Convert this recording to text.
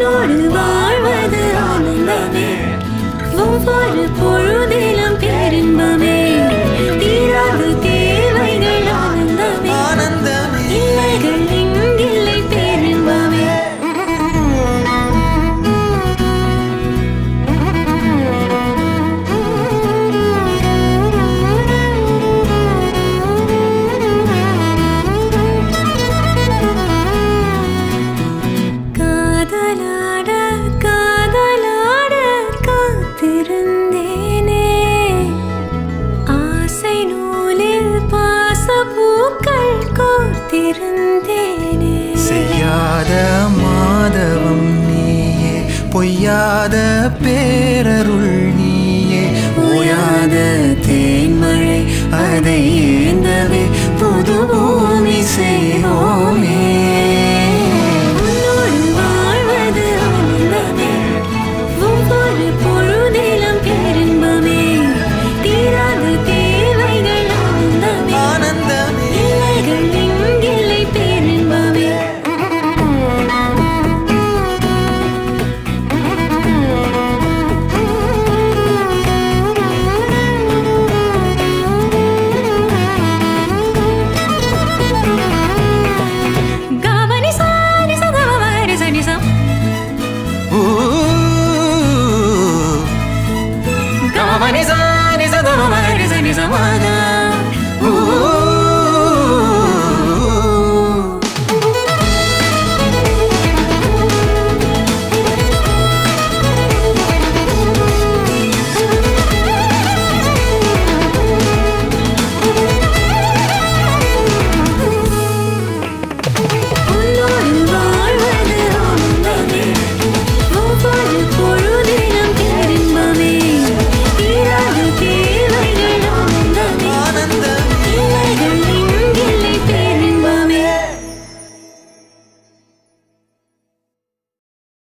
உன்னோடு வாழ்வது ஆனந்தமே ஒவ்வொரு பொழுதிலும் பேரின்பமே தீராத தேவைகள் ஆனந்தமே ஆனந்தமே இல்லைகள் இங்கில்லை பேரின்பமே காதலாட காதலாட காத்திருந்தேனே ஆசை நூலில் பாசப்பூக்கள் கோர்த்திருந்தேனே செய்யாத மாதவம் நீயே பொய்யாத பேரருள் நீயே ஓயாத தேன்மழை அதை ஏந்தவே புது பூமி செய்வோமே